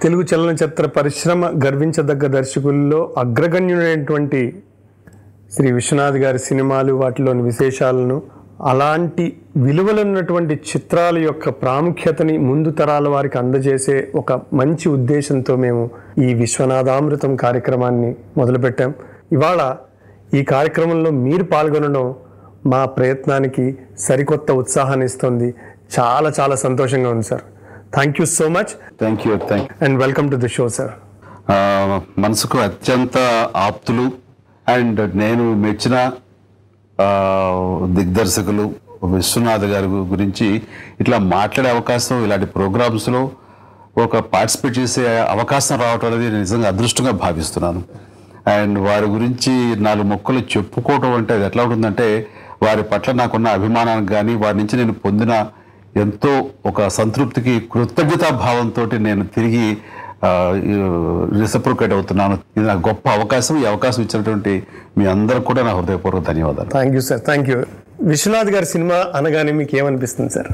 తెలుగు చలనచిత్ర పరిశ్రమ గర్వించదగ్గ దర్శకుల్లో అగ్రగణ్యుడైనటువంటి శ్రీ విశ్వనాథ్ గారి సినిమాలు వాటిలోని విశేషాలను అలాంటి విలువలున్నటువంటి చిత్రాల యొక్క ప్రాముఖ్యతని ముందు తరాల వారికి అందజేసే ఒక మంచి ఉద్దేశంతో మేము ఈ విశ్వనాథామృతం కార్యక్రమాన్ని మొదలుపెట్టాం ఇవాళ ఈ కార్యక్రమంలో మీరు పాల్గొనడం మా ప్రయత్నానికి సరికొత్త ఉత్సాహాన్ని ఇస్తుంది చాలా చాలా సంతోషంగా ఉంది sir thank you so much thank you thank and welcome to the show sir మనసుకు అత్యంత ఆప్తులు అండ్ నేను మెచ్చిన ఆ, దిగ్దర్శకులు విశ్వనాథ్ గారి గు- గురించి ఇట్లా మాట్లాడే అవకాశం ఇలాంటి ప్రోగ్రామ్స్లో ఒక పార్టిసిపేట్ చేసే అవకాశం రావటం అనేది నేను నిజంగా అదృష్టంగా భావిస్తున్నాను అండ్ వారి గురించి నాలుగు మొక్కలు చెప్పుకోవటం అంటే అది ఎట్లా ఉంటుందంటే వారి పట్ల నాకున్న అభిమానానికి కానీ వారి నుంచి నేను పొందిన ఎంతో ఒక సంతృప్తికి కృతజ్ఞతా భావంతో నేను తిరిగి రిసప్రికేట్ అవుతున్నాను ఇది నాకు గొప్ప అవకాశం ఈ అవకాశం ఇచ్చినటువంటి మీ అందరూ కూడా నా హృదయపూర్వక ధన్యవాదాలు thank you sir thank you Vishwanath గారి సినిమా అనగానే మీకు ఏమనిపిస్తుంది sir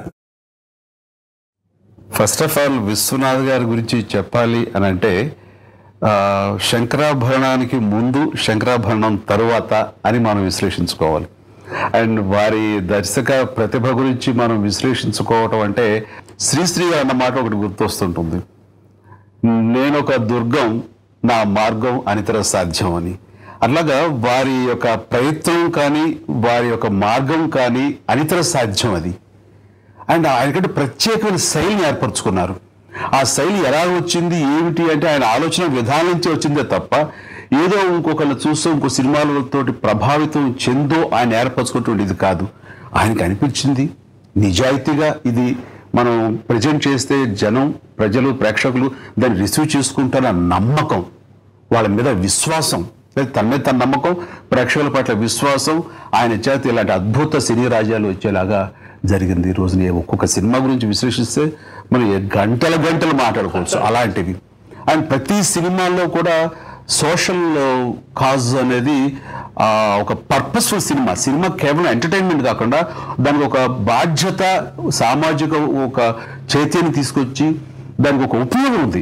first of all Vishwanath గారి గురించి చెప్పాలి అని అంటే ఆ, శంకరాభరణానికి ముందు శంకరాభరణం తరువాత అని మనం విశ్లేషించుకోవాలి అండ్ వారి దర్శక ప్రతిభ గురించి మనం విశ్లేషించుకోవటం అంటే శ్రీశ్రీ అన్న మాట ఒకటి గుర్తొస్తుంటుంది నేను ఒక దుర్గం నా మార్గం అనితర సాధ్యం అని అట్లాగా వారి యొక్క ప్రయత్నం కానీ వారి యొక్క మార్గం కానీ అనితర సాధ్యం అది అండ్ ఆయనకంటే ప్రత్యేకమైన శైలిని ఏర్పరచుకున్నారు ఆ శైలి ఎలా వచ్చింది ఏమిటి అంటే ఆయన ఆలోచన విధానం నుంచి వచ్చిందే తప్ప ఏదో ఇంకొకళ్ళు చూస్తూ ఇంకో సినిమాలతోటి ప్రభావితం చెందో ఆయన ఏర్పరచుకున్నటువంటిది కాదు ఆయనకి అనిపించింది నిజాయితీగా ఇది మనం ప్రజెంట్ చేస్తే జనం ప్రజలు ప్రేక్షకులు దాన్ని రిసీవ్ చేసుకుంటారన్న నమ్మకం వాళ్ళ మీద విశ్వాసం లేదా తన మీద తన నమ్మకం ప్రేక్షకుల పట్ల విశ్వాసం ఆయన చేత ఇలాంటి అద్భుత సినీ రాజ్యాలు వచ్చేలాగా జరిగింది ఈ రోజున ఒక్కొక్క సినిమా గురించి విశ్లేషిస్తే మనం ఏ గంటల గంటలు మాట్లాడుకోవచ్చు అలాంటివి అండ్ ప్రతి సినిమాల్లో కూడా సోషల్ కాజ్ అనేది ఆ, ఒక పర్పస్ఫుల్ సినిమా సినిమా కేవలం ఎంటర్టైన్మెంట్ కాకుండా దానికి ఒక బాధ్యత సామాజిక ఒక చైతన్యం తీసుకొచ్చి దానికి ఒక ఉపయోగం ఉంది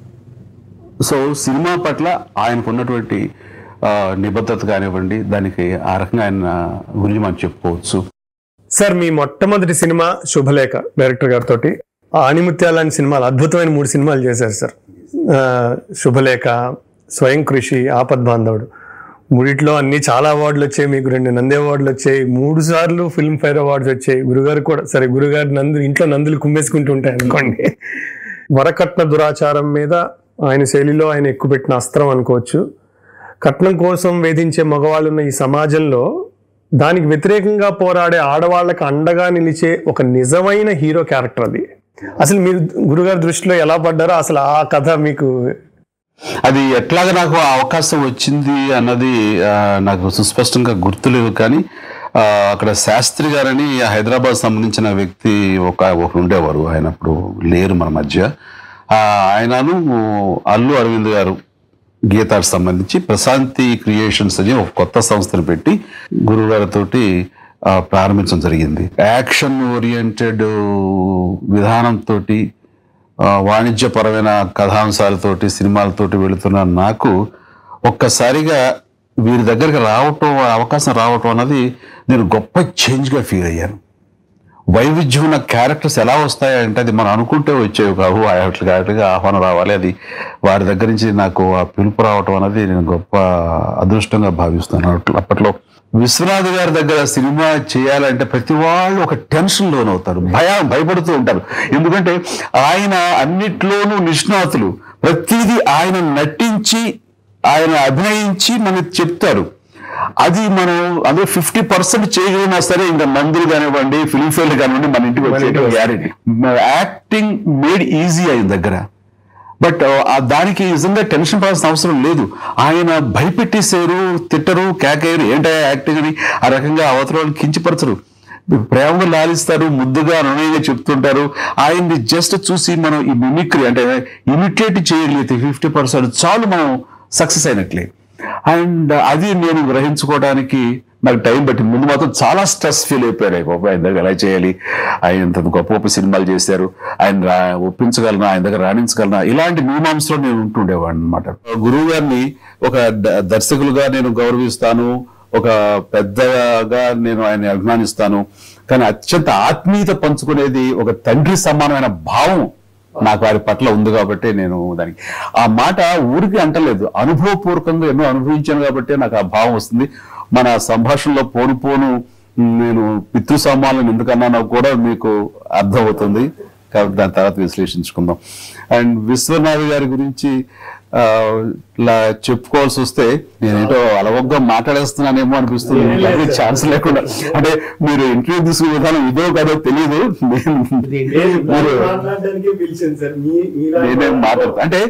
సో సినిమా పట్ల ఆయనకు ఉన్నటువంటి ఆ, నిబద్ధత కానివ్వండి దానికి ఆ రకంగా ఆయన గురించి మనం చెప్పుకోవచ్చు సార్ మీ మొట్టమొదటి సినిమా శుభలేఖ డైరెక్టర్ గారితో ఆణిముత్యాల లాంటి సినిమాలు అద్భుతమైన మూడు సినిమాలు చేశారు సార్ ఆ, శుభలేఖ స్వయం కృషి ఆపద్ బాంధవుడు మూడిట్లో అన్ని చాలా అవార్డులు వచ్చాయి మీకు రెండు నంది అవార్డులు వచ్చాయి మూడు సార్లు ఫిల్మ్ ఫేర్ అవార్డ్స్ వచ్చాయి గురుగారు కూడా సరే గురుగారు నందు ఇంట్లో నందులు కుమ్మేసుకుంటూ ఉంటాయి అనుకోండి వరకట్న దురాచారం మీద ఆయన శైలిలో ఆయన ఎక్కుపెట్టిన అస్త్రం అనుకోవచ్చు కట్నం కోసం వేధించే మగవాళ్ళు ఉన్న ఈ సమాజంలో దానికి వ్యతిరేకంగా పోరాడే ఆడవాళ్ళకి అండగా నిలిచే ఒక నిజమైన హీరో క్యారెక్టర్ అది అసలు మీరు గురుగారి దృష్టిలో ఎలా పడ్డారో అసలు ఆ కథ మీకు అది ఎట్లాగ నాకు ఆ అవకాశం వచ్చింది అన్నది ఆ, నాకు సుస్పష్టంగా గుర్తులేవు కానీ ఆ, అక్కడ శాస్త్రి గారని హైదరాబాద్ సంబంధించిన వ్యక్తి ఒక ఒకరు ఉండేవారు ఆయన అప్పుడు లేరు మన మధ్య ఆ, ఆయనను అల్లు అరవింద్ గారు గీతాకు సంబంధించి ప్రశాంతి క్రియేషన్స్ అని ఒక కొత్త సంస్థను పెట్టి గురుగారితోటి ఆ, ప్రారంభించడం జరిగింది యాక్షన్ ఓరియంటెడ్ విధానంతో వాణిజ్యపరమైన కథాంశాలతోటి సినిమాలతోటి వెళుతున్న నాకు ఒక్కసారిగా వీరి దగ్గరికి రావటం అవకాశం రావటం అన్నది నేను గొప్ప చేంజ్గా ఫీల్ అయ్యాను వైవిధ్యం ఉన్న క్యారెక్టర్స్ ఎలా వస్తాయంటే అది మనం అనుకుంటే వచ్చేవి కావు అట్లా క్యారెక్టర్గా ఆహ్వానం రావాలి అది వారి దగ్గర నుంచి నాకు ఆ పిలుపు రావటం అనేది నేను గొప్ప అదృష్టంగా భావిస్తున్నాను అట్ల- అప్పట్లో విశ్వనాథ్ గారి దగ్గర సినిమా చేయాలంటే ప్రతి వాళ్ళు ఒక టెన్షన్ లోనవుతారు భయ భయపడుతూ ఉంటారు ఎందుకంటే ఆయన అన్నిట్లోనూ నిష్ణాతులు ప్రతిదీ ఆయన నటించి ఆయన అభినయించి మనకి చెప్తారు అది మనం అదే ఫిఫ్టీ పర్సెంట్ చేయగలిగినా సరే ఇంకా నందులు కానివ్వండి ఫిల్మ్ఫేర్ కానివ్వండి మన ఇంటికి వచ్చే గ్యారెంటీ యాక్టింగ్ మేడ్ ఈజీ ఆయన దగ్గర బట్ ఆ దానికి నిజంగా టెన్షన్ పడాల్సిన అవసరం లేదు ఆయన భయపెట్టేశారు తిట్టరు కేకేయరు ఏంటో యాక్టింగ్ అని ఆ రకంగా అవతల కించపరచరు ప్రేమగా లాలిస్తారు ముద్దుగా అనునయంగా చెప్తుంటారు ఆయన్ని జస్ట్ చూసి మనం ఈ మిమిక్రీ అంటే ఇమిటేట్ చేయగలిగితే ఫిఫ్టీ పర్సెంట్ చాలు మనం సక్సెస్ అయినట్లే అండ్ అది నేను గ్రహించుకోవడానికి నాకు టైం పట్టి ముందు మాత్రం చాలా స్ట్రెస్ ఫీల్ అయిపోయారు అయ్య బాబు ఆయన దగ్గర ఎలా చేయాలి ఆయన ఇంత గొప్ప గొప్ప సినిమాలు చేశారు ఆయన రా ఒప్పించగలనా ఆయన దగ్గర రాణించగలనా ఇలాంటి మీమాంసలో నేను ఉంటుండేవాడిని అనమాట గురువు గారిని ఒక ద- దర్శకులుగా నేను గౌరవిస్తాను ఒక పెద్దగా నేను ఆయన అభిమానిస్తాను కానీ అత్యంత ఆత్మీయత పంచుకునేది ఒక తండ్రి సమానమైన భావం నాకు వారి పట్ల ఉంది కాబట్టి నేను దానికి ఆ మాట ఊరికి అంటలేదు అనుభవపూర్వకంగా ఎన్నో అనుభవించాను కాబట్టి నాకు ఆ భావం వస్తుంది మన సంభాషణలో పోను పోను నేను పితృ సమాలను ఎందుకన్నానో కూడా మీకు అర్థమవుతుంది కాబట్టి దాని తర్వాత విశ్లేషించుకుందాం అండ్ విశ్వనాథ్ గారి గురించి ఆ, ఇలా చెప్పుకోవాల్సి వస్తే నేనేంటో అలవగ్గా మాట్లాడేస్తున్నానేమో అనిపిస్తుంది నాకు ఛాన్స్ లేకుండా అంటే మీరు ఇంటర్వ్యూ తీసుకునే విధానం ఇదో కాదో తెలియదు నేను మీరు మాట్లాడడానికి పిలిచాను సార్ మీ నేనేం మాట్లాడతా అంటే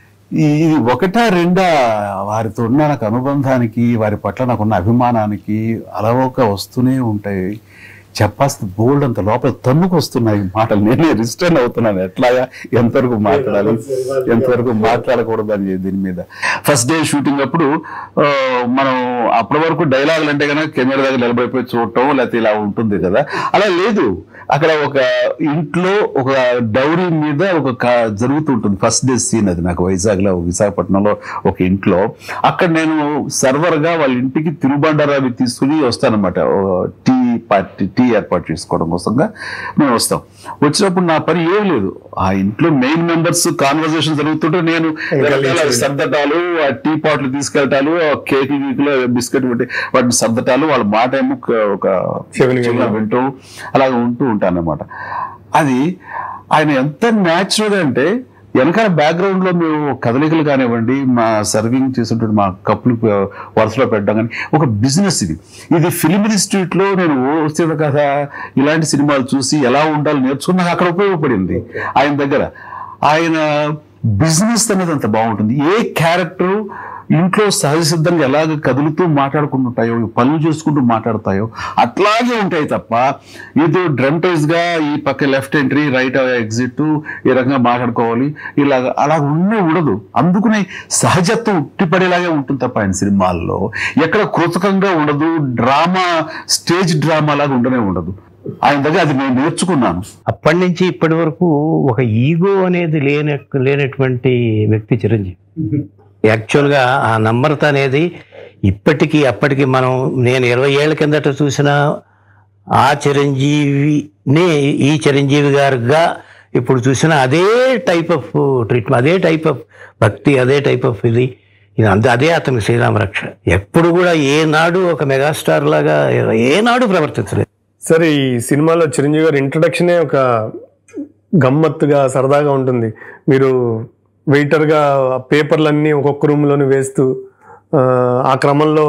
ఈ- ఇది ఒకటా రెండా వారితో ఉన్న నాకు అనుబంధానికి వారి పట్ల నాకున్న అభిమానానికి అలవోక వస్తూనే ఉంటాయి చెప్పాల్సిన బోల్డ్ అంత లోపల తన్నుకు వస్తున్నాయి మాటలు నేనే రిస్టర్న్ అవుతున్నాను ఎట్లాగా ఎంతవరకు మాట్లాడాలి ఎంతవరకు మాట్లాడకూడదు అని దీని మీద ఫస్ట్ డే షూటింగ్ అప్పుడు ఆ, మనం అప్పటి వరకు డైలాగులు అంటే కనుక కెమెరా దగ్గర నిలబడిపోయి చూడటం లేకపోతే ఇలా ఉంటుంది కదా అలా లేదు అక్కడ ఒక ఇంట్లో ఒక డౌరీ మీద ఒక క- జరుగుతూ ఉంటుంది ఫస్ట్ డే సీన్ అది నాకు వైజాగ్ లో విశాఖపట్నంలో ఒక ఇంట్లో అక్కడ నేను సర్వర్ గా వాళ్ళ ఇంటికి తిరుబండారు అవి తీసుకుని వస్తానన్నమాట ఓ టీ పార్టీ టీ ఏర్పాటు చేసుకోవడం కోసంగా మేము వస్తాం వచ్చినప్పుడు నా పని ఏం లేదు ఆ ఇంట్లో మెయిన్ మెంబర్స్ కాన్వర్సేషన్ జరుగుతుంటే నేను రకరకాల సర్దటాలు ఆ టీ పాట్లు తీసుకెళ్ళటాలు ఆ కేక్ గీకులు బిస్కెట్ పెట్టి వాటిని సర్దటాలు వాళ్ళ మాట ఏమో ఒక- ఒక చెవిని చెవిలో వింటూ అలాగ ఉంటూ ఉంటాను అనమాట అది ఆయన ఎంత న్యాచురల్ అంటే వెనకాల బ్యాక్గ్రౌండ్ లో మేము కదలికలు కానివ్వండి మా సర్వింగ్ చేసినటువంటి మా కప్పులు వరుసలో పెట్టడం కానీ ఒక బిజినెస్ ఇది ఇది ఫిలిం ఇన్స్టిట్యూట్ లో నేను ఓ స్థిర కథ ఇలాంటి సినిమాలు చూసి ఎలా ఉండాలి నేర్చుకుని నాకు అక్కడ ఉపయోగపడింది ఆయన దగ్గర ఆయన బిజినెస్ అనేది అంత బాగుంటుంది ఏ క్యారెక్టర్ ఇంట్లో సహజ సిద్ధంగా ఎలాగ కదులుతూ మాట్లాడుకుంటుంటాయో పనులు చేసుకుంటూ మాట్లాడతాయో అట్లాగే ఉంటాయి తప్ప ఏదో డ్రమ్టైజ్ గా ఈ పక్క లెఫ్ట్ ఎంట్రీ రైట్ ఎగ్జిట్ ఈ రకంగా మాట్లాడుకోవాలి ఇలాగ అలా ఉండే ఉండదు అందుకనే సహజత్వం ఉట్టిపడేలాగే ఉంటుంది తప్ప ఆయన సినిమాల్లో ఎక్కడ కృతకంగా ఉండదు డ్రామా స్టేజ్ డ్రామా లాగా ఉండనే ఉండదు ఆయన దగ్గర అది నేను నేర్చుకున్నాను అప్పటి నుంచి ఇప్పటి వరకు ఒక ఈగో అనేది లేన లేనటువంటి వ్యక్తి చిరంజీవి యాక్చువల్గా ఆ నమ్రత అనేది ఇప్పటికీ అప్పటికి మనం నేను ఇరవై ఏళ్ల కిందట చూసిన ఆ చిరంజీవినే ఈ చిరంజీవి గారుగా ఇప్పుడు చూసిన అదే టైప్ ఆఫ్ ట్రీట్మెంట్ అదే టైప్ ఆఫ్ భక్తి అదే టైప్ ఆఫ్ ఇది ఇది అంత అదే అతని శ్రీరామ రక్ష ఎప్పుడు కూడా ఏనాడు ఒక మెగాస్టార్ లాగా ఏనాడు ప్రవర్తించలేదు సరే ఈ సినిమాలో చిరంజీవి గారి ఇంట్రడక్షనే ఒక గమ్మత్తుగా సరదాగా ఉంటుంది మీరు వెయిటర్గా పేపర్లన్నీ ఒక్కొక్క రూమ్లోనే వేస్తూ ఆ, ఆ క్రమంలో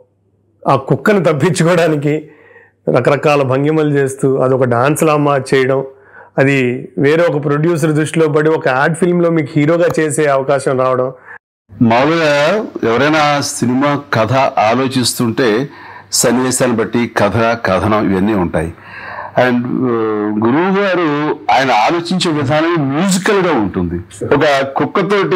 ఆ కుక్కను తప్పించుకోవడానికి రకరకాల భంగిమలు చేస్తూ అదొక డాన్స్ లామా చేయడం అది వేరే ఒక ప్రొడ్యూసర్ దృష్టిలో పడి ఒక యాడ్ ఫిల్మ్లో మీకు హీరోగా చేసే అవకాశం రావడం మామూలుగా ఎవరైనా సినిమా కథ ఆలోచిస్తుంటే సన్నివేశాన్ని బట్టి కథ కథనం ఇవన్నీ ఉంటాయి అండ్ గురువు గారు ఆయన ఆలోచించే విధానం మ్యూజికల్ గా ఉంటుంది ఒక కుక్కతోటి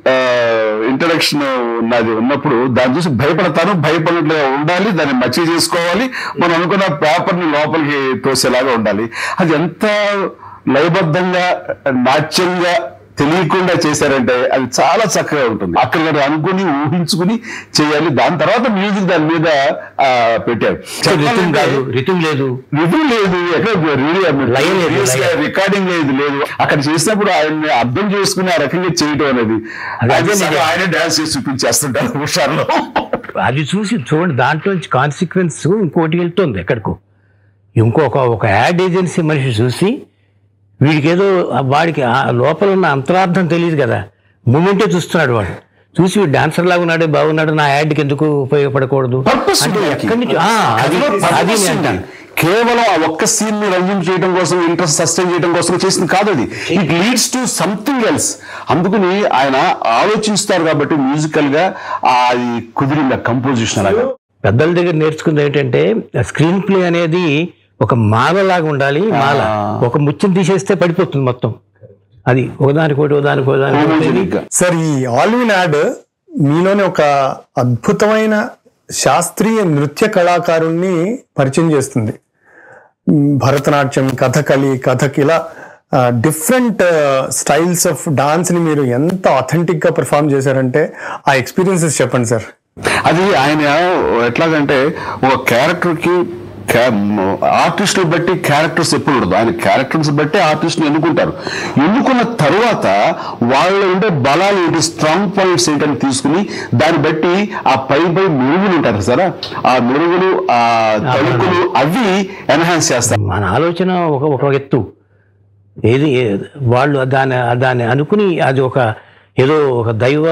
ఇంట్రడక్షన్ నాది ఉన్నప్పుడు దాన్ని చూసి భయపడతాను భయపడినట్లుగా ఉండాలి దాన్ని మచ్చి చేసుకోవాలి మనం అనుకున్న పేపర్ ని లోపలికి తోసేలాగా ఉండాలి అది ఎంత లయబద్ధంగా నాట్యంగా తెలియకుండా చేశారంటే అది చాలా చక్కగా ఉంటుంది అక్కడ అనుకుని ఊహించుకుని చేయాలి దాని తర్వాత మ్యూజిక్ దాని మీద ఆ, పెట్టారు రితం కాదు రితం లేదు రివ్యూ లేదు ఎక్కడ లయం లేదు, లయం. రికార్డింగ్ లేదు లేదు అక్కడ చేసినప్పుడు ఆయన్ని అర్థం చేసుకుని ఆ రకంగా చేయటం అనేది అది అదే నిజం. ఆయన డాన్స్ చేసి చూపించేస్తుంటారు హుషారులో అది చూసి చూడండి దాంట్లోంచి కాన్సిక్వెన్స్ ఇంకోటి వెళ్తుంది ఎక్కడికో ఇంకొక ఒక యాడ్ ఏజెన్సీ మనిషి చూసి వీడికి ఏదో వాడికి ఆ లోపల ఉన్న అంతరార్థం తెలియదు కదా మూమెంటే చూస్తున్నాడు వాడు చూసి వీడు డాన్సర్ లాగా ఉన్నాడే బాగున్నాడు నా యాడ్కి ఎందుకు ఉపయోగపడకూడదు Purpose అంటే ఉంది ఎక్కడి నుంచి ఆ, అది అది నేను అంటాను కేవలం ఆ ఒక్క సీన్ ని రంజం చేయడం కోసం ఇంట్రెస్ట్ సస్టైన్ చేయడం కోసం చేసింది కాదు అది it leads to something else అందుకని ఆయన ఆలోచిస్తారు కాబట్టి మ్యూజికల్ గా ఆ అది కుదిరింది కంపోజిషన్ అలాగా పెద్దల దగ్గర నేర్చుకుంది ఏంటంటే స్క్రీన్ ప్లే అనేది ఒక మాలలాగా ఉండాలి మాల ఒక ముచ్చం తీసేస్తే పడిపోతుంది మొత్తం అది ఒకదానికోటి ఒకదానికోటి ఒకదానికోటి Homogenic గా. సార్ ఈ ఆల్విన్ యాడ్ మీలోనే ఒక అద్భుతమైన శాస్త్రీయ నృత్య కళాకారుణ్ణి పరిచయం చేస్తుంది మ్, భరతనాట్యం కథకళి కథక్ ఇలా డిఫరెంట్ స్టైల్స్ ఆఫ్ డాన్స్ ని మీరు ఎంత అథెంటిక్ గా పర్ఫామ్ చేశారంటే ఆ ఎక్స్పీరియన్సెస్ చెప్పండి సార్ అది ఆయన ఎట్లాగంటే ఒక క్యారెక్టర్ కి ఆర్టిస్టులు బట్టి క్యారెక్టర్స్ ఎప్పుడు ఉండదు ఆయన క్యారెక్టర్స్ బట్టి ఆర్టిస్టులు ఎన్నుకుంటారు ఎన్నుకున్న తర్వాత వాళ్ళలో ఉండే బలాలు ఏంటి స్ట్రాంగ్ పాయింట్స్ ఏంటని తీసుకుని దాన్ని బట్టి ఆ పై పై మెరుగులు ఉంటారు సరే ఆ మెరుగులు ఆ తలుపులు అవి ఎన్హాన్స్ చేస్తారు మన ఆలోచన ఒక ఒక ఎత్తు ఏది వాళ్ళు దాన్ని దాన్ని అనుకుని అది ఒక ఏదో ఒక దైవ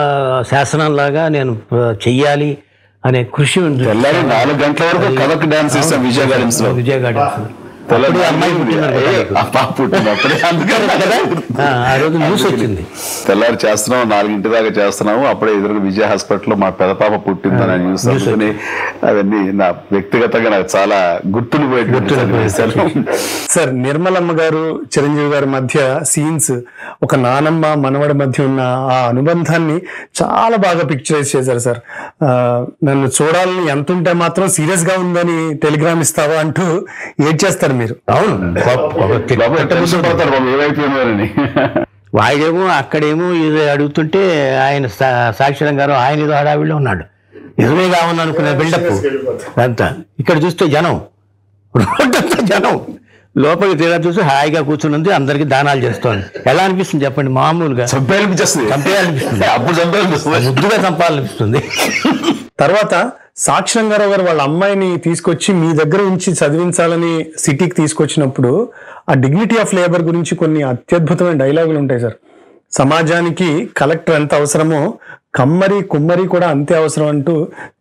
శాసనంలాగా నేను చెయ్యాలి అనే కృషి ఉంది తెల్లారి నాలుగు గంటల వరకు కథక్ డాన్స్ చేస్తాం విజయ గార్డెన్స్ లో విజయ గార్డెన్స్ తెల్లారి అప్పుడే అమ్మాయి పుట్టిందనుకో ఏ, నీకు. ఆ పాప పుట్టింది అప్పుడే అందుకని కదా ఆ, ఆ రోజు న్యూస్ వచ్చింది తెల్లారి చేస్తున్నాం నాలుగింటి దాకా చేస్తున్నాము అప్పుడే ఎదురుగా విజయ హాస్పిటల్లో మా పెద్ద పాప పుట్టిందని న్యూస్ అందుకని అవన్నీ నా వ్యక్తిగతంగా నాకు చాలా గుర్తుండిపోయేటువంటి సన్నివేశాలు. సార్ నిర్మలమ్మ గారు చిరంజీవి గారి మధ్య సీన్స్ ఒక నానమ్మ మనవడి మధ్య ఉన్న ఆ అనుబంధాన్ని చాలా బాగా పిక్చరైజ్ చేశారు సార్ ఆ, నన్ను చూడాలని ఎంత ఉంటే మాత్రం సీరియస్ గా ఉందని టెలిగ్రామ్ ఇస్తావా అంటూ ఏడ్ చేస్తారు మీరు అవును ఒక- ఒక తి- బాబు టెన్షన్ పడతారు బాబు ఏమైపోయినారని వాడేమో అక్కడేమో ఇది అడుగుతుంటే ఆయన సా- సాక్షరం గారు ఆయన ఏదో హడావిడిలో ఉన్నాడు నిజమే కావాలి అనుకునే బిల్డప్ అంతా ఇక్కడ చూస్తే జనం రోడ్డంతా జనం లోపలికి తీరా చూసి హాయిగా కూర్చున్నది అందరికి దానాలు చేస్తోంది ఎలా అనిపిస్తుంది చెప్పండి మామూలుగా చంపేయాలనిపిస్తుంది చంపేయాలనిపిస్తుంది. అప్పుడు చంపేయాలనిపిస్తుంది ముద్దుగా చంపాలనిపిస్తుంది తర్వాత సాక్షరంగారావు గారు వాళ్ళ అమ్మాయిని తీసుకొచ్చి మీ దగ్గర ఉంచి చదివించాలని సిటీకి తీసుకొచ్చినప్పుడు ఆ డిగ్నిటీ ఆఫ్ లేబర్ గురించి కొన్ని అత్యద్భుతమైన డైలాగులు ఉంటాయి సార్ సమాజానికి కలెక్టర్ ఎంత అవసరమో కమ్మరి కుమ్మరి కూడా అంతే అవసరం అంటూ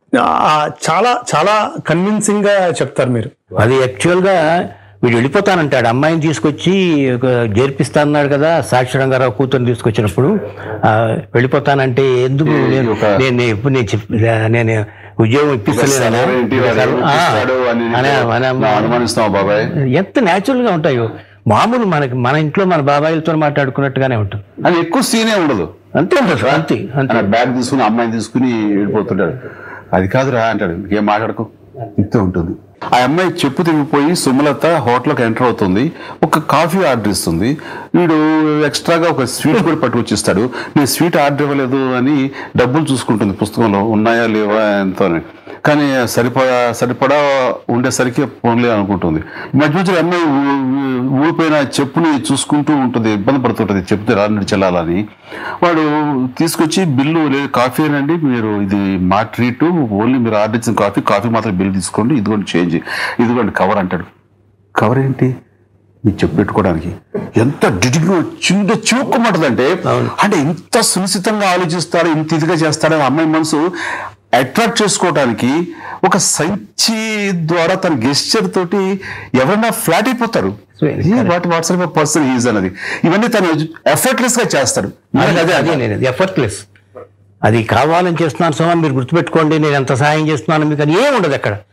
ఆ చాలా చాలా కన్విన్సింగ్ గా చెప్తారు మీరు అది యాక్చువల్గా వీడు వెళ్ళిపోతానంటాడు అమ్మాయిని తీసుకొచ్చి ఒక చేర్పిస్తా అన్నాడు కదా సాక్షరంగారావు కూతురు తీసుకొచ్చినప్పుడు ఆ, వెళ్ళిపోతానంటే ఎందుకు నేను ఒక- నేను ఎప్పుడు నేను చెప్పి నేను ఉద్యోగం ఇప్పిస్తలేను ఏంటి వాడు ఏమిస్తాడు అని నా అనుమానిస్తాం బాబాయ్ ఎంత న్యాచురల్ గా ఉంటాయో మామూలు మనకి మన ఇంట్లో మన బాబాయిలతో మాట్లాడుకున్నట్టుగానే ఉంటుంది అని ఎక్కువ సీనే ఉండదు అంతే ఉంటుంది అంతే అంతే ఆయన బ్యాగ్ తీసుకుని అమ్మాయిని తీసుకుని వెళ్ళిపోతుంటాడు అది కాదురా అంటాడు ఇంకేం మాట్లాడుకో ఇంతే ఉంటుంది ఆ అమ్మాయి చెప్పు తిరిగిపోయి సుమలత హోటల్కి ఎంటర్ అవుతుంది ఒక కాఫీ ఆర్డర్ ఇస్తుంది వీడు ఎక్స్ట్రాగా ఒక స్వీట్ కూడా పట్టుకొచ్చిస్తాడు నేను స్వీట్ ఆర్డర్ ఇవ్వలేదు అని డబ్బులు చూసుకుంటుంది పుస్తకంలో ఉన్నాయా లేవా ఎంతో అని కానీ సరిపడా సరిపడా ఉండేసరికి పోన్లే అనుకుంటుంది మధ్య మధ్యలో అమ్మాయి ఊ- ఊ- ఊడిపోయిన చెప్పుని చూసుకుంటూ ఉంటుంది ఇబ్బంది పడుతుంటుంది చెప్తే రాని చెల్లాలని వాడు తీసుకొచ్చి బిల్లు లేదు కాఫీ అనండి మీరు ఇది మా ట్రీట్ ఓన్లీ మీరు ఆర్డర్ ఇచ్చిన కాఫీ కాఫీ మాత్రం బిల్ తీసుకోండి ఇదిగోండి చేంజ్ ఇదిగోండి కవర్ అంటాడు కవర్ ఏంటి మీకు చెప్పి పెట్టుకోవడానికి ఎంత డిడిగ్గా చిన్న చూపుకోమంటదంటే అంటే ఇంత సునిశ్చితంగా ఆలోచిస్తాడు ఇంత ఇదిగా చేస్తాడని అమ్మాయి మనసు అట్రాక్ట్ చేసుకోవడానికి ఒక సంచి ద్వారా తన గెస్చర్ తోటి ఎవరైనా ఫ్లాట్ అయిపోతారు వాట్ వాట్సాప్ పర్సన్ ఈజ్ అన్నది ఇవన్నీ తను ఎఫర్ట్లెస్ గా చేస్తాడు నాకు అదే అదే నేను ఎఫర్ట్లెస్ అది కావాలని చేస్తున్నాను సో మీరు గుర్తుపెట్టుకోండి నేను ఎంత సహాయం చేస్తున్నాను మీకు అని ఏం ఉండదు అక్కడ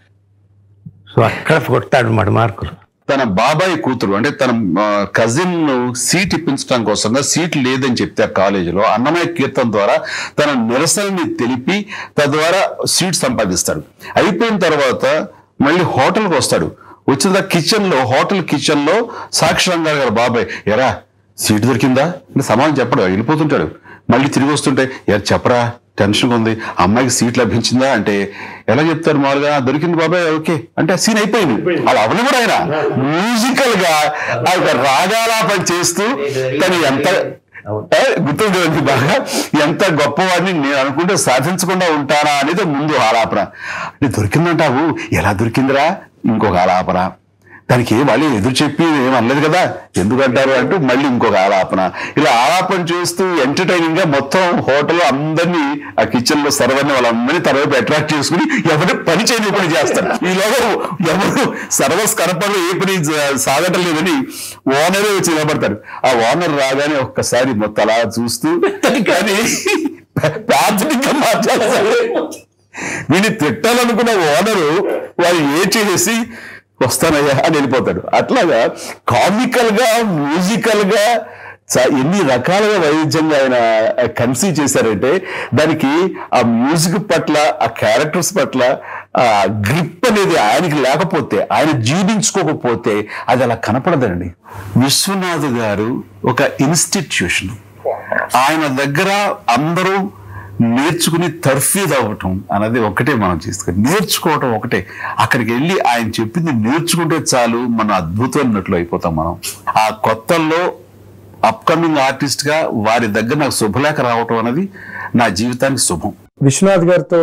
సో అక్కడ కొడతాడు అన్నమాట మార్కులు తన బాబాయ్ కూతురు అంటే తన కజిన్ సీట్ ఇప్పించడం కోసంగా సీట్ లేదని చెప్తే ఆ కాలేజీలో అన్నమయ్య కీర్తన ద్వారా తన నిరసనని తెలిపి తద్వారా సీట్ సంపాదిస్తాడు అయిపోయిన తర్వాత మళ్ళీ హోటల్కి వస్తాడు వచ్చిన కిచెన్ లో హోటల్ కిచెన్ లో సాక్షి రంగారు గారు బాబాయ్ ఎరా సీట్ దొరికిందా అంటే సమాధానం చెప్పడు వెళ్ళిపోతుంటాడు మళ్ళీ తిరిగి వస్తుంటే ఎరా చెప్పరా టెన్షన్ ఉంది అమ్మాయికి సీట్ లభించిందా అంటే ఎలా చెప్తారు మామూలుగా "ఆ, దొరికింది బాబాయ్ ఓకే అంటే ఆ సీన్ అయిపోయింది అలా అవని కూడా ఆయన మ్యూజికల్ గా ఆ యొక్క రాగాలాపన చేస్తూ తను ఎంత ఏ, గుర్తుంది బాగా ఎంత గొప్పవాడిని నేను అనుకుంటే సాధించకుండా ఉంటానా అనేది ముందు ఆలాపన అంటే దొరికిందంటావు ఎలా దొరికిందిరా ఇంకొక ఆలాపన దానికి ఏం వాళ్ళు ఎదురు చెప్పి ఏం అనలేదు కదా ఎందుకు అంటారు అంటూ మళ్ళీ ఇంకొక ఆలాపన ఇలా ఆలాపన చేస్తూ ఎంటర్టైనింగ్ గా మొత్తం హోటల్ అందరినీ ఆ కిచెన్ లో సర్వర్ని వాళ్ళందరినీ తన వైపు అట్రాక్ట్ చేసుకుని ఎవరు పని చేయని పని చేస్తారు ఈలోగా ఎవరు సర్వస్ కనపడలు ఏ పని జ- సాగటం లేదని ఓనరే వచ్చి నిలబడతారు ఆ ఓనర్ రాగానే ఒక్కసారి మొత్తం అలా చూస్తూ కానీ ప్రాథమికంగా మాట్లాడతారు వీడిని తిట్టాలనుకున్న ఓనరు వారు ఏ చేసి వస్తానయ్యా అని వెళ్ళిపోతాడు అట్లాగా కామికల్ గా మ్యూజికల్ గా చా- ఎన్ని రకాలుగా వైవిధ్యంగా ఆయన కన్సీవ్ చేశారంటే దానికి ఆ మ్యూజిక్ పట్ల ఆ క్యారెక్టర్స్ పట్ల ఆ గ్రిప్ అనేది ఆయనకి లేకపోతే ఆయన జీర్ణించుకోకపోతే అది అలా కనపడదండి విశ్వనాథ్ గారు ఒక ఇన్స్టిట్యూషన్ ఆయన దగ్గర అందరూ నేర్చుకుని తర్ఫీద్ అవ్వటం అన్నది ఒకటే మనం చేసుకోవాలి నేర్చుకోవటం ఒకటే అక్కడికి వెళ్ళి ఆయన చెప్పింది నేర్చుకుంటే చాలు మనం అద్భుతమైనట్లు అయిపోతాం మనం ఆ కొత్తల్లో అప్కమింగ్ ఆర్టిస్ట్ గా వారి దగ్గర నాకు శుభలేఖ రావటం అనేది నా జీవితానికి శుభం విశ్వనాథ్ గారితో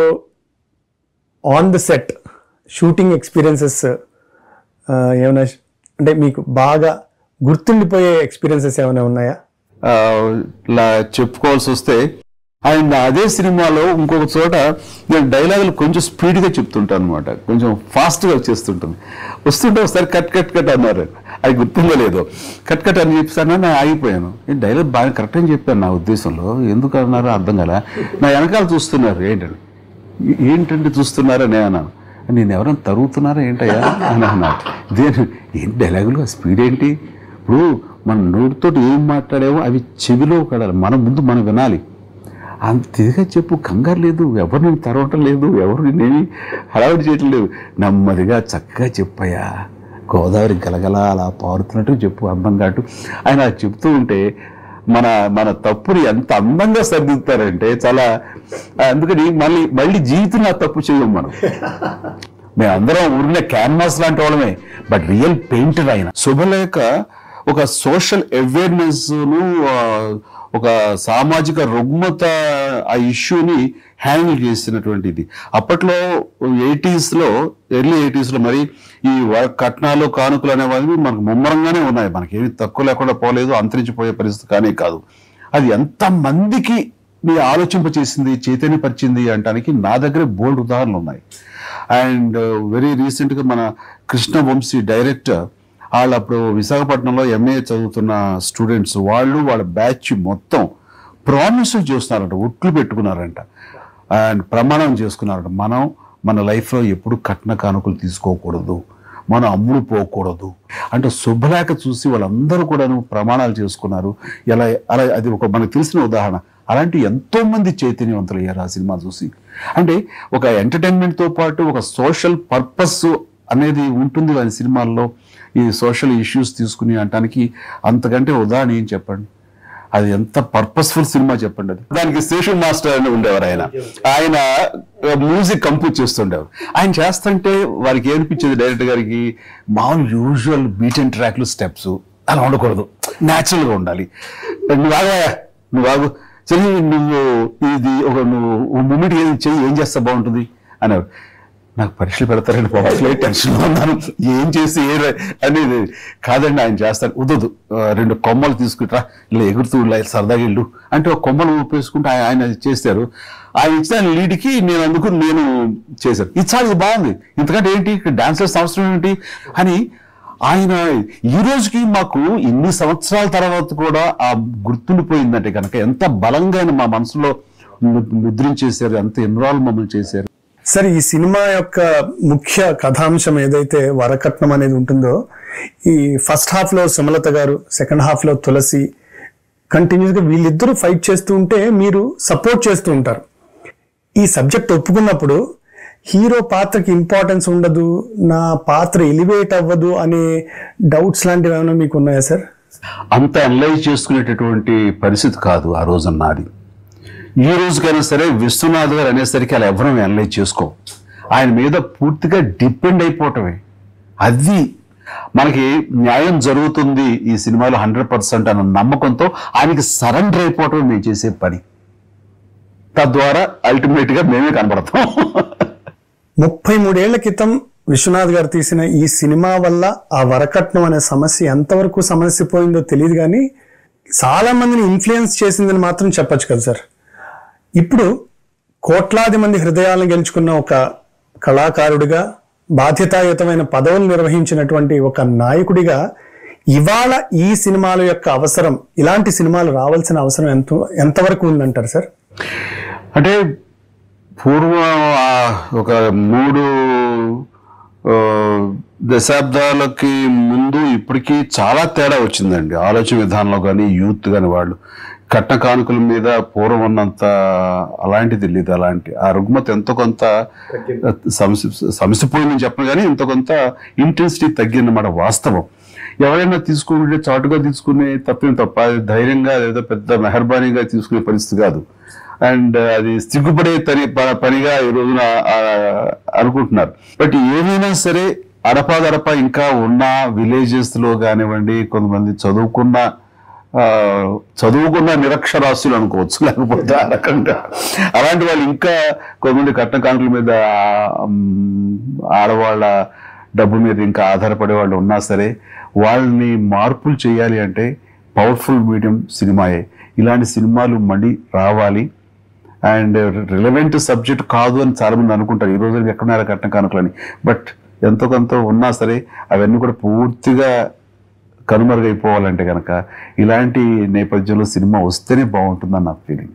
on the set shooting experiences ఏమైనా అంటే మీకు బాగా గుర్తుండిపోయే ఎక్స్పీరియన్సెస్ ఏమైనా ఉన్నాయా ఆ, ఇలా చెప్పుకోవాల్సి వస్తే ఆయన అదే సినిమాలో ఇంకొక చోట నేను డైలాగులు కొంచెం స్పీడ్గా చెప్తుంటాను అనమాట కొంచెం ఫాస్ట్గా వచ్చేస్తుంటుంది వస్తుంటే ఒకసారి కట్ కట్ కట్ అన్నారు అది గుర్తుందో లేదో కట్ కట్ అని చెప్పాను నేను ఆగిపోయాను ఈ డైలాగ్ బాగా కరెక్ట్ అని చెప్పాను నా ఉద్దేశంలో ఎందుకు అన్నారో అర్థం కదా నా వెనకాల చూస్తున్నారు ఏంటండి "ఏ- ఏంటండి చూస్తున్నారని నేను అన్నాను నేను ఎవరైనా తరుగుతున్నారా ఏంటయ్యా అని అన్నారు దేని ఏంటి డైలాగులు ఆ స్పీడ్ ఏంటి ఇప్పుడు మన నోటితో ఏం మాట్లాడామో అవి చెవిలో కడాలి మనం ముందు మనం వినాలి అంతేగా చెప్పు కంగారు లేదు ఎవరు నేను తరవటం లేదు ఎవరు నేనేమి హడావిడి చేయటం లేదు నెమ్మదిగా చక్కగా చెప్పయ్యా గోదావరి గలగల అలా పారుతున్నట్టు చెప్పు అందంగా అటు ఆయన అది చెప్తూ ఉంటే మన మన తప్పుని ఎంత అందంగా సర్దిద్దుతారంటే చాలా అందుకని మళ్ళీ మళ్ళీ జీవితంలో ఆ తప్పు చేయం మనం మేమందరం ఊరిన క్యాన్వాస్ లాంటి వాళ్ళమే బట్ రియల్ పెయింటర్ ఆయన శుభలేఖ ఒక సోషల్ అవేర్నెస్ ను ఆ, ఒక సామాజిక రుగ్మత ఆ ఇష్యూని హ్యాండిల్ చేసినటువంటిది అప్పట్లో ఎయిటీస్ లో ఎర్లీ ఎయిటీస్ లో మరి ఈ వ- కట్నాలు కానుకలు అనేవి మనకు ముమ్మరంగానే ఉన్నాయి మనకి ఏమి తక్కువ లేకుండా పోలేదు అంతరించిపోయే పరిస్థితి కానీ కాదు అది ఎంత మందికి మీ ఆలోచింపచేసింది చైతన్యపరిచింది అంటానికి నా దగ్గర బోల్డ్ ఉదాహరణలు ఉన్నాయి అండ్ వెరీ రీసెంట్గా మన కృష్ణ వంశీ డైరెక్టర్ వాళ్ళు అప్పుడు విశాఖపట్నంలో ఎంఏ చదువుతున్న స్టూడెంట్స్ వాళ్ళు వాళ్ళ బ్యాచ్ మొత్తం ప్రామిసులు చేస్తున్నారంట ఒట్లు పెట్టుకున్నారంట అండ్ ప్రమాణం చేసుకున్నారంట మనం మన లైఫ్లో ఎప్పుడు కట్న కానుకలు తీసుకోకూడదు మనం అమ్ముడు పోకూడదు అంటే శుభలేఖ చూసి వాళ్ళందరూ కూడా ప్రమాణాలు చేసుకున్నారు ఎలా అలా అది ఒక మనకు తెలిసిన ఉదాహరణ అలాంటి ఎంతో మంది చైతన్యవంతులు అయ్యారు ఆ సినిమా చూసి అంటే ఒక ఎంటర్టైన్మెంట్ తో పాటు ఒక సోషల్ పర్పస్ అనేది ఉంటుంది వారి సినిమాల్లో ఈ సోషల్ ఇష్యూస్ తీసుకుని అనటానికి అంతకంటే ఉదాహరణ ఏం చెప్పండి అది ఎంత పర్పస్ఫుల్ సినిమా చెప్పండి అది దానికి శేషు మాస్టర్ అని ఉండేవారు ఆయన ఆయన మ్యూజిక్ కంపోజ్ చేస్తుండేవారు ఆయన చేస్తుంటే వారికి ఏమనిపించేది డైరెక్టర్ గారికి మామూలు యూజువల్ బీట్ అండ్ ట్రాక్లు స్టెప్స్ అలా ఉండకూడదు Natural గా ఉండాలి నువ్వు ఆగాయా నువ్వు ఆగు సరే నువ్వు ఇది ఒక నువ్వు మూమెంట్ ఏది చెయ్యి ఏం చేస్తా బాగుంటుంది అనేవారు నాకు పరీక్షలు పెడతారని పాపం టెన్షన్ ఉన్నాను ఏం చేసి ఏ ర- అనేది కాదండి ఆయన చేస్తారు ఉదదు రెండు కొమ్మలు తీసుకుంటా ఇలా ఎగురుతూ ఇలా సరదాగా ఇల్లు అంటే ఒక కొమ్మలు ఊపేసుకుంటే ఆయన ఆయన అది చేస్తారు ఆయన ఇచ్చిన లీడ్కి నేను అందుకు నేను చేశాను ఇది చాలా ఇది బాగుంది ఎందుకంటే ఏంటి ఇక్కడ డాన్సర్స్ అవసరం ఏంటి అని ఆయన ఈ రోజుకి మాకు ఇన్ని సంవత్సరాల తర్వాత కూడా ఆ గుర్తుండిపోయిందంటే కనుక ఎంత బలంగా ఆయన మా మనసులో ము- ముద్రించేశారు ఎంత ఇన్వాల్వ్ మమ్మల్ని చేశారు సరే ఈ సినిమా యొక్క ముఖ్య కథాంశం ఏదైతే వరకట్నం అనేది ఉంటుందో ఈ ఫస్ట్ హాఫ్ లో సుమలత గారు సెకండ్ హాఫ్ లో తులసి కంటిన్యూస్ గా వీళ్ళిద్దరూ ఫైట్ చేస్తూ ఉంటే మీరు సపోర్ట్ చేస్తూ ఉంటారు ఈ సబ్జెక్ట్ ఒప్పుకున్నప్పుడు హీరో పాత్రకి ఇంపార్టెన్స్ ఉండదు నా పాత్ర ఎలివేట్ అవ్వదు అనే డౌట్స్ లాంటివి ఏమైనా మీకు ఉన్నాయా సార్ అంత అనలైజ్ చేసుకునేటటువంటి పరిస్థితి కాదు ఆ రోజు నాది ఈ రోజుకైనా సరే విశ్వనాథ్ గారు అనేసరికి అలా ఎవరూ అనలైజ్ చేసుకో ఆయన మీద పూర్తిగా డిపెండ్ అయిపోవటమే అది మనకి న్యాయం జరుగుతుంది ఈ సినిమాలో హండ్రెడ్ పర్సెంట్ అన్న నమ్మకంతో ఆయనకి సరెండర్ అయిపోవటమే మేము చేసే పని తద్వారా అల్టిమేట్ గా మేమే కనబడతాం ముప్పై మూడేళ్ల క్రితం విశ్వనాథ్ గారు తీసిన ఈ సినిమా వల్ల ఆ వరకట్నం అనే సమస్య ఎంతవరకు సమస్య పోయిందో తెలియదు కానీ చాలా మందిని ఇన్ఫ్లుయెన్స్ చేసిందని మాత్రం చెప్పొచ్చు కదా సార్ ఇప్పుడు కోట్లాది మంది హృదయాలను గెలుచుకున్న ఒక కళాకారుడిగా బాధ్యతాయుతమైన పదవులు నిర్వహించినటువంటి ఒక నాయకుడిగా ఇవాళ ఈ సినిమాల యొక్క అవసరం ఇలాంటి సినిమాలు రావాల్సిన అవసరం ఎంత ఎంతవరకు ఉందంటారు సార్ అంటే పూర్వం ఆ ఒక మూడు ఆ, దశాబ్దాలకి ముందు ఇప్పటికీ చాలా తేడా వచ్చిందండి ఆలోచన విధానంలో కానీ యూత్ కానీ వాళ్ళు కట్న కానుకల మీద పూర్వం ఉన్నంత అలాంటిది లేదు అలాంటి ఆ రుగ్మత ఎంతో కొంత సమసి సమసిపోయిందని చెప్పను కానీ ఎంతో కొంత ఇంటెన్సిటీ తగ్గిందన్నమాట వాస్తవం ఎవరైనా తీసుకుంటే చాటుగా తీసుకునే తప్పేం తప్ప అది ధైర్యంగా లేదా పెద్ద మెహర్బానీగా తీసుకునే పరిస్థితి కాదు అండ్ అది సిగ్గుపడే తని ప- పనిగా ఈ రోజున ఆ, అనుకుంటున్నారు బట్ ఏమైనా సరే అడపాదడప ఇంకా ఉన్న విలేజెస్ లో కానివ్వండి కొంతమంది చదువుకున్న ఆ, చదువుకున్న నిరక్షరాస్యులు అనుకోవచ్చు లేకపోతే ఆ రకంగా అలాంటి వాళ్ళు ఇంకా కొంతమంది కట్న కానుకల మీద ఆ, మ్, ఆడవాళ్ళ డబ్బు మీద ఇంకా ఆధారపడే వాళ్ళు ఉన్నా సరే వాళ్ళని మార్పులు చేయాలి అంటే పవర్ఫుల్ మీడియం సినిమాయే ఇలాంటి సినిమాలు మళ్ళీ రావాలి అండ్ రిలవెంట్ సబ్జెక్ట్ కాదు అని చాలా మంది అనుకుంటారు ఈ రోజు ఎక్కడున్నారు కట్న కానుకలని బట్ ఎంతో కొంత ఉన్నా సరే అవన్నీ కూడా పూర్తిగా కనుమరుగైపోవాలంటే కనుక ఇలాంటి నేపథ్యంలో సినిమా వస్తేనే బాగుంటుందని నా ఫీలింగ్